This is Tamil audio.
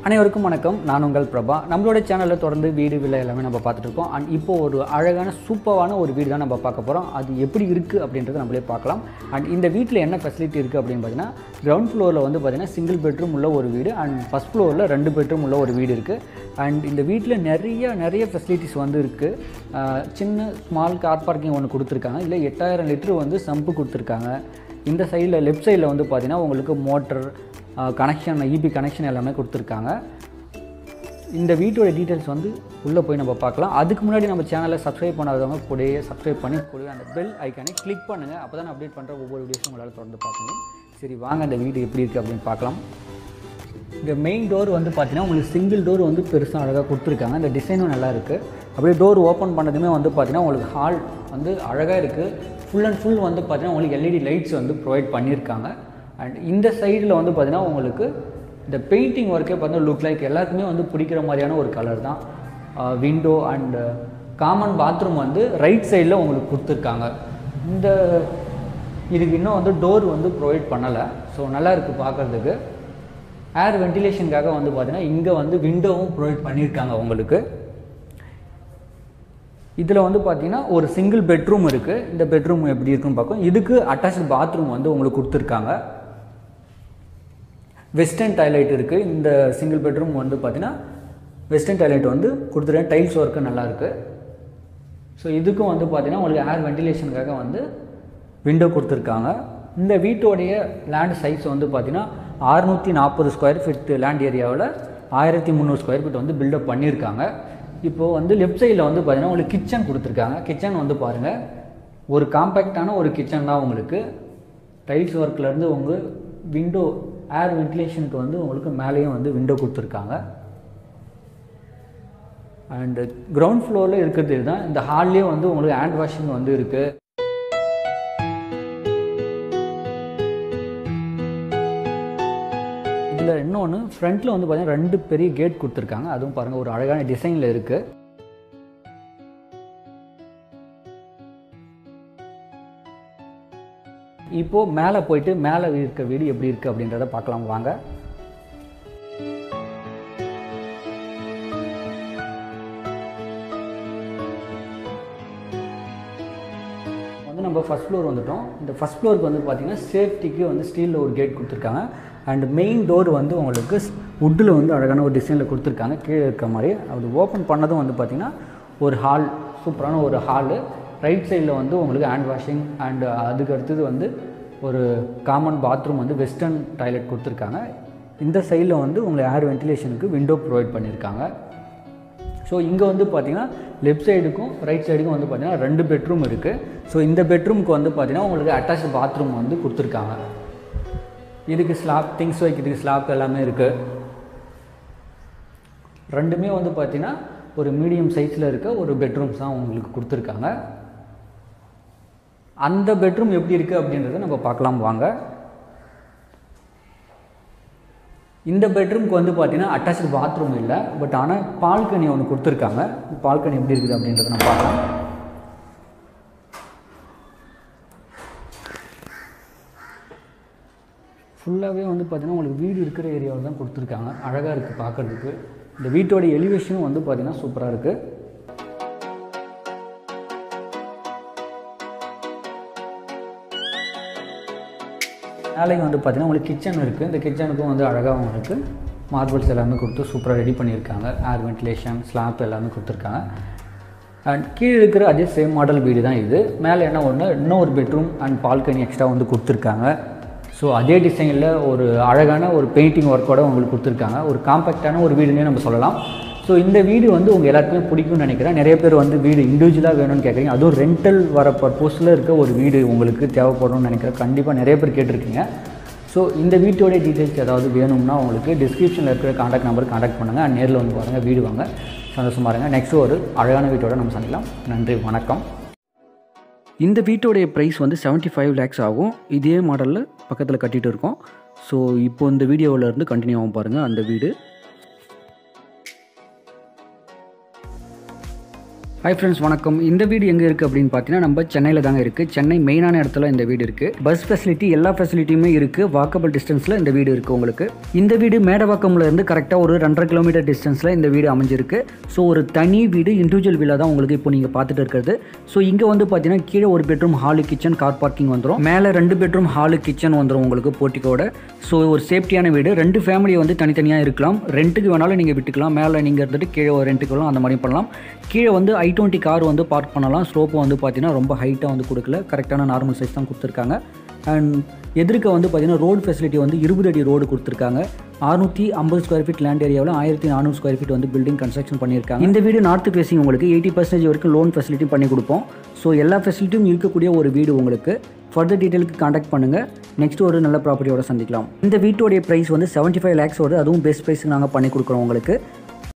அனைவருக்கும் வணக்கம் நான் உங்கள் பிரபா நம்மளோட சேனலில் தொடர்ந்து வீடு விலை எல்லாமே நம்ம பார்த்துட்டு இருக்கோம் அண்ட் இப்போ ஒரு அழகான சூப்பரான ஒரு வீடு தான் நம்ம பார்க்க போகிறோம் அது எப்படி இருக்குது அப்படின்றத நம்மளே பார்க்கலாம் அண்ட் இந்த வீட்டில் என்ன ஃபெசிலிட்டி இருக்குது அப்படின்னு பார்த்தீங்கன்னா கிரவுண்ட் ஃப்ளோரில் வந்து பார்த்தீங்கன்னா சிங்கிள் பெட்ரூம் உள்ள ஒரு வீடு அண்ட் ஃபஸ்ட் ஃப்ளோரில் ரெண்டு பெட்ரூம் உள்ள ஒரு வீடு இருக்குது அண்ட் இந்த வீட்டில் நிறைய நிறைய ஃபெசிலிட்டிஸ் வந்து இருக்குது சின்ன ஸ்மால் கார் பார்க்கிங் ஒன்று கொடுத்துருக்காங்க இல்லை எட்டாயிரம் லிட்டர் வந்து சம்பு கொடுத்துருக்காங்க இந்த சைடில் லெஃப்ட் சைடில் வந்து பார்த்தீங்கன்னா உங்களுக்கு மோட்டர் கனெக்ஷன் இபி கனெக்ஷன் எல்லாமே கொடுத்துருக்காங்க இந்த வீட்டோட டீட்டெயில்ஸ் வந்து உள்ளே போய் நம்ம பார்க்கலாம் அதுக்கு முன்னாடி நம்ம சேனலை சப்ஸ்கிரைப் பண்ணாதவங்க கூடயே சப்ஸ்கிரைப் பண்ணி கூடவே அந்த பெல் ஐக்கானை கிளிக் பண்ணுங்கள் அப்போ தான் அப்டேட் பண்ணுற ஒவ்வொரு வீடியோஸும் உங்களால் தொடர்ந்து பார்க்க முடியும் சரி வாங்க அந்த வீடு எப்படி இருக்குது அப்படின்னு பார்க்கலாம் இந்த மெயின் டோர் வந்து பார்த்தீங்கன்னா உங்களுக்கு சிங்கிள் டோர் வந்து பெருசாக அழகாக கொடுத்துருக்காங்க இந்த டிசைனும் நல்லா இருக்குது அப்படியே டோர் ஓப்பன் பண்ணதுமே வந்து பார்த்தீங்கன்னா உங்களுக்கு ஹால் வந்து அழகாக இருக்குது ஃபுல் அண்ட் ஃபுல் வந்து பார்த்தீங்கன்னா உங்களுக்கு எல்இடி லைட்ஸ் வந்து ப்ரொவைட் பண்ணியிருக்காங்க அண்ட் இந்த சைடில் வந்து பார்த்தீங்கன்னா உங்களுக்கு இந்த பெயிண்டிங் ஒர்க்கே பார்த்தீங்கன்னா லுக் லைக் எல்லாருக்குமே வந்து பிடிக்கிற மாதிரியான ஒரு கலர் தான் விண்டோ அண்ட் காமன் பாத்ரூம் வந்து ரைட் சைடில் உங்களுக்கு கொடுத்துருக்காங்க இந்த இதுக்கு இன்னும் வந்து டோர் வந்து ப்ரொவைட் பண்ணலை ஸோ நல்லா இருக்குது பார்க்குறதுக்கு ஏர் வென்டிலேஷனுக்காக வந்து பார்த்தீங்கன்னா இங்கே வந்து விண்டோவும் ப்ரொவைட் பண்ணியிருக்காங்க உங்களுக்கு இதில் வந்து பார்த்தீங்கன்னா ஒரு சிங்கிள் பெட்ரூம் இருக்குது இந்த பெட்ரூம் எப்படி இருக்குன்னு பார்க்கும் இதுக்கு அட்டாச்சு பாத்ரூம் வந்து உங்களுக்கு கொடுத்துருக்காங்க வெஸ்டர்ன் டாய்லெட் இருக்குது இந்த சிங்கிள் பெட்ரூம் வந்து பார்த்தீங்கன்னா வெஸ்டர்ன் டாய்லெட் வந்து கொடுத்துருக்கேன் டைல்ஸ் ஒர்க்கு நல்லாயிருக்கு ஸோ இதுக்கும் வந்து பார்த்தீங்கன்னா உங்களுக்கு ஏர் வென்டிலேஷனுக்காக வந்து விண்டோ கொடுத்துருக்காங்க இந்த வீட்டோடைய லேண்ட் சைஸ் வந்து பார்த்தீங்கன்னா அறுநூற்றி நாற்பது ஸ்கொயர் ஃபீட் லேண்ட் ஏரியாவில் ஆயிரத்தி முந்நூறு ஸ்கொயர் ஃபீட் வந்து பில்டப் பண்ணியிருக்காங்க இப்போது வந்து லெஃப்ட் சைடில் வந்து பார்த்தீங்கன்னா உங்களுக்கு கிச்சன் கொடுத்துருக்காங்க கிச்சன் வந்து பாருங்கள் ஒரு காம்பேக்டான ஒரு கிச்சன் தான் உங்களுக்கு டைல்ஸ் ஒர்க்லேருந்து உங்கள் விண்டோ ஏர் வென்டிலேஷனுக்கு வந்து உங்களுக்கு மேலேயும் வந்து விண்டோ கொடுத்துருக்காங்க அண்டு கிரவுண்ட் ஃப்ளோரில் இருக்கிறது இதுதான் இந்த ஹால்லேயே வந்து உங்களுக்கு ஹேண்ட் வாஷிங் வந்து இருக்குது இதில் இன்னொன்று ஃப்ரண்ட்டில் வந்து பார்த்தீங்கன்னா ரெண்டு பெரிய கேட் கொடுத்துருக்காங்க அதுவும் பாருங்கள் ஒரு அழகான டிசைனில் இருக்குது இப்போது மேலே போயிட்டு மேலே இருக்க வீடு எப்படி இருக்குது அப்படின்றத பார்க்கலாம் வாங்க வந்து நம்ம ஃபஸ்ட் ஃப்ளோர் வந்துட்டோம் இந்த ஃபஸ்ட் ஃப்ளோருக்கு வந்து பார்த்திங்கன்னா சேஃப்டிக்கு வந்து ஸ்டீலில் ஒரு கேட் கொடுத்துருக்காங்க அண்ட் மெயின் டோர் வந்து உங்களுக்கு வுட்டில் வந்து அழகான ஒரு டிசைனில் கொடுத்துருக்காங்க கீழே இருக்க மாதிரி அது ஓப்பன் பண்ணதும் வந்து பார்த்திங்கன்னா ஒரு ஹால் சூப்பரான ஒரு ஹாலு ரைட் சைடில் வந்து உங்களுக்கு ஹேண்ட் வாஷிங் அண்ட் அதுக்கு அடுத்தது வந்து ஒரு காமன் பாத்ரூம் வந்து வெஸ்டர்ன் டாய்லெட் கொடுத்துருக்காங்க இந்த சைடில் வந்து உங்களுக்கு ஏர் வென்டிலேஷனுக்கு விண்டோ ப்ரொவைட் பண்ணியிருக்காங்க ஸோ இங்கே வந்து பார்த்தீங்கன்னா லெஃப்ட் சைடுக்கும் ரைட் சைடுக்கும் வந்து பார்த்தீங்கன்னா ரெண்டு பெட்ரூம் இருக்குது ஸோ இந்த பெட்ரூமுக்கு வந்து பார்த்தீங்கன்னா உங்களுக்கு அட்டாச் பாத்ரூம் வந்து கொடுத்துருக்காங்க இதுக்கு ஸ்லாப் திங்ஸ் வைக்கிறதுக்கு ஸ்லாப் எல்லாமே இருக்குது ரெண்டுமே வந்து பார்த்தீங்கன்னா ஒரு மீடியம் சைஸில் இருக்க ஒரு பெட்ரூம்ஸ் தான் உங்களுக்கு கொடுத்துருக்காங்க அந்த பெட்ரூம் எப்படி இருக்குது அப்படின்றத நம்ம பார்க்கலாம் வாங்க இந்த பெட்ரூம்க்கு வந்து பார்த்தீங்கன்னா அட்டாச்சு பாத்ரூம் இல்லை பட் ஆனால் பால்கனி ஒன்று கொடுத்துருக்காங்க பால்கனி எப்படி இருக்குது அப்படின்றத நம்ம பார்க்கலாம் ஃபுல்லாகவே வந்து பார்த்தீங்கன்னா உங்களுக்கு வீடு இருக்கிற ஏரியாவில் தான் கொடுத்துருக்காங்க அழகாக இருக்குது பார்க்குறதுக்கு இந்த வீட்டோட எலிவேஷனும் வந்து பார்த்தீங்கன்னா சூப்பராக இருக்குது மேலேயும் வந்து பார்த்தீங்கன்னா உங்களுக்கு கிச்சன் இருக்குது இந்த கிச்சனுக்கும் வந்து அழகாக உங்களுக்கு மார்பிள்ஸ் எல்லாமே கொடுத்து சூப்பராக ரெடி பண்ணியிருக்காங்க ஏர் வென்டிலேஷன் ஸ்லாப் எல்லாமே கொடுத்துருக்காங்க அண்ட் கீழே இருக்கிற அதே சேம் மாடல் வீடு தான் இது மேலே என்ன ஒன்று இன்னொரு பெட்ரூம் அண்ட் பால்கனி எக்ஸ்ட்ரா வந்து கொடுத்துருக்காங்க ஸோ அதே டிசைனில் ஒரு அழகான ஒரு பெயிண்டிங் ஒர்க்கோட உங்களுக்கு கொடுத்துருக்காங்க ஒரு காம்பேக்டான ஒரு வீடுன்னே நம்ம சொல்லலாம் ஸோ இந்த வீடு வந்து உங்கள் எல்லாருக்குமே பிடிக்கும்னு நினைக்கிறேன் நிறைய பேர் வந்து வீடு இண்டிவிஜுவலாக வேணும்னு கேட்குறீங்க அதுவும் ரெண்டல் வர பர்பஸில் இருக்க ஒரு வீடு உங்களுக்கு தேவைப்படும்னு நினைக்கிறேன் கண்டிப்பாக நிறைய பேர் கேட்டிருக்கீங்க ஸோ இந்த வீட்டோடைய டீட்டெயில்ஸ் ஏதாவது வேணும்னா உங்களுக்கு டிஸ்கிரிப்ஷனில் இருக்கிற காண்டாக்ட் நம்பர் காண்டாக்ட் பண்ணுங்கள் நேரில் வந்து பாருங்கள் வீடு வாங்க சந்தோஷமாக இருங்க நெக்ஸ்ட் ஒரு அழகான வீட்டோட நம்ம சந்திக்கலாம் நன்றி வணக்கம் இந்த வீட்டோடைய ப்ரைஸ் வந்து செவன்ட்டி ஃபைவ் லேக்ஸ் ஆகும் இதே மாடலில் பக்கத்தில் கட்டிகிட்டு இருக்கோம் ஸோ இப்போ இந்த வீடியோவில் இருந்து கண்டினியூ ஆகும் பாருங்கள் அந்த வீடு ஹை ஃப்ரெண்ட்ஸ் வணக்கம் இந்த வீடு எங்கே இருக்குது அப்படின்னு பார்த்தீங்கன்னா நம்ம சென்னையில் தாங்க இருக்குது சென்னை மெயினான இடத்துல இந்த வீடு இருக்குது பஸ் ஃபெசிலிட்டி எல்லா ஃபெசிலிட்டியுமே இருக்குது வாக்கபிள் டிஸ்டன்ஸில் இந்த வீடு இருக்குது உங்களுக்கு இந்த வீடு மேடவாக்கம்ல இருந்து கரெக்டாக ஒரு ரெண்டரை கிலோமீட்டர் டிஸ்டன்ஸில் இந்த வீடு அமைஞ்சிருக்கு ஸோ ஒரு தனி வீடு இண்டிவிஜுவல் வீலாக தான் உங்களுக்கு இப்போ நீங்கள் பார்த்துட்டு இருக்கிறது ஸோ இங்கே வந்து பார்த்தீங்கன்னா கீழே ஒரு bedroom hall kitchen car parking வந்துடும் மேலே ரெண்டு பெட்ரூம் ஹாலு கிச்சன் வந்துடும் உங்களுக்கு போர்ட்டிக்கோட ஸோ ஒரு சேஃப்டியான வீடு ரெண்டு ஃபேமிலி வந்து தனித்தனியாக இருக்கலாம் ரெண்ட்டுக்கு வேணாலும் நீங்கள் விட்டுக்கலாம் மேலே நீங்கள் இருந்துட்டு கீழே ஒரு ரெண்ட்டுக்கு வரலாம் அந்த மாதிரி பண்ணலாம் கீழே வந்து ஐ டுவெண்ட்டி கார் வந்து பார்க் பண்ணலாம் ஸ்லோப்பு வந்து பார்த்தீங்கன்னா ரொம்ப ஹைட்டாக வந்து கொடுக்கல கரெக்டான நார்மல் சைஸ் தான் கொடுத்துருக்காங்க அண்ட் எதிர்க்க வந்து பார்த்தீங்கன்னா ரோடு ஃபெசிலிட்டி வந்து இருபது அடி ரோடு கொடுத்துருக்காங்க அறுநூற்றி ஐம்பது ஸ்கொயர் ஃபீட் லேண்ட் ஏரியாவில் ஆயிரத்தி நானூறு ஸ்கொயர் ஃபீட் வந்து பில்டிங் கன்ஸ்ட்ரக்ஷன் பண்ணியிருக்காங்க இந்த வீடு நார்த்து ஃபேசிங் உங்களுக்கு எயிட்டி பர்சன்டேஜ் வரைக்கும் லோன் ஃபெசிலிட்டி பண்ணி கொடுப்போம் ஸோ எல்லா ஃபெசிலிட்டியும் இருக்கக்கூடிய ஒரு வீடு உங்களுக்கு ஃபர்தர் டீட்டெயிலுக்கு காண்டாக்ட் பண்ணுங்கள் நெக்ஸ்ட் ஒரு நல்ல ப்ராப்பர்ட்டியோட சந்திக்கலாம் இந்த வீட்டோடைய ப்ரைஸ் வந்து செவன்ட்டி ஃபைவ் லேக்ஸ் வருது அதுவும் பெஸ்ட் ப்ரைஸுக்கு நாங்கள் பண்ணி கொடுக்குறோம் உங்களுக்கு